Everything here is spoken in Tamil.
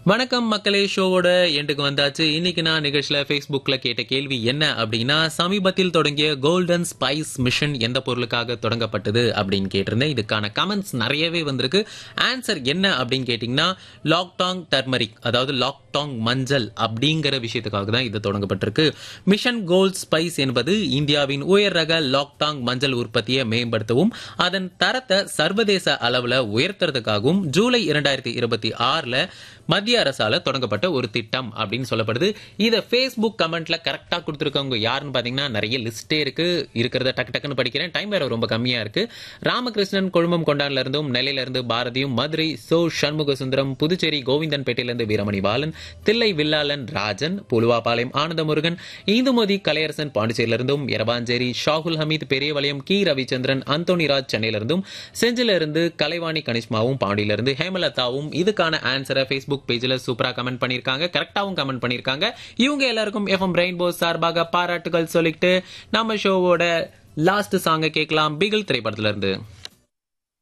வணக்கம் மக்களே ஷோவோட எண்டுக்கு வந்தாச்சு இன்னைக்கு நான் நிகழ்ச்சியில Facebookல கேட்ட கேள்வி என்ன அப்படின்னா சமீபத்தில் தொடங்கிய கோல்டன் ஸ்பைஸ் மிஷன் எந்த பொருளுக்காக தொடங்கப்பட்டது அப்படின்னு கேட்டிருந்தேன் இதுக்கான கமெண்ட்ஸ் நிறையவே வந்திருக்கு ஆன்சர் என்ன அப்படின்னு கேட்டிங்கன்னா லாக்டாங் டர்மரிக் அதாவது லாக்டாங் மஞ்சள் அப்படிங்கிற விஷயத்துக்காக தான் இது தொடங்கப்பட்டிருக்கு மிஷன் கோல்ட் ஸ்பைஸ் என்பது இந்தியாவின் உயர் ரக லாக்டாங் மஞ்சள் உற்பத்தியை மேம்படுத்தவும் அதன் தரத்தை சர்வதேச அளவுல உயர்த்துறதுக்காகவும் ஜூலை இரண்டாயிரத்தி இருபத்தி ஆறுல மத்திய அரசால தொடங்கப்பட்ட ஒரு திட்டம் அப்படின்னு சொல்லப்படுது இதை ஃபேஸ்புக் கமெண்ட்ல கரெக்டா கொடுத்துருக்கவங்க யாருன்னு பாத்தீங்கன்னா நிறைய லிஸ்டே இருக்கு இருக்கிறத டக்கு டக்குன்னு படிக்கிறேன் டைம் வேற ரொம்ப கம்மியா இருக்கு ராமகிருஷ்ணன் கொழுமம் கொண்டான்ல இருந்தும் நெல்லையில இருந்து பாரதியும் மதுரை சோ சண்முக சுந்தரம் புதுச்சேரி கோவிந்தன்பேட்டையில இருந்து வீரமணி பாலன் தில்லை வில்லாளன் ராஜன் புலுவாபாளையம் ஆனந்தமுருகன் இந்துமதி கலையரசன் பாண்டிச்சேரியில இருந்தும் எரபாஞ்சேரி ஷாகுல் ஹமீத் பெரியவளையம் கி ரவிச்சந்திரன் அந்தோனிராஜ் சென்னையில இருந்தும் செஞ்சில இருந்து கலைவாணி கனிஷ்மாவும் பாண்டியில இருந்து ஹேமலதாவும் இதுக்கான ஆன்சரை ஃபேஸ்புக் பேஜ்ல சூப்பரா கமெண்ட் பண்ணிருக்காங்க கரெக்டாவும் கமெண்ட் பண்ணிருக்காங்க இவங்க எல்லாருக்கும் எஃப்எம் ரெயின்போ சார்பாக பாராட்டுகள் சொல்லிட்டு நம்ம ஷோவோட லாஸ்ட் சாங்கை கேட்கலாம் பிகில் திரைப்படத்துல இருந்து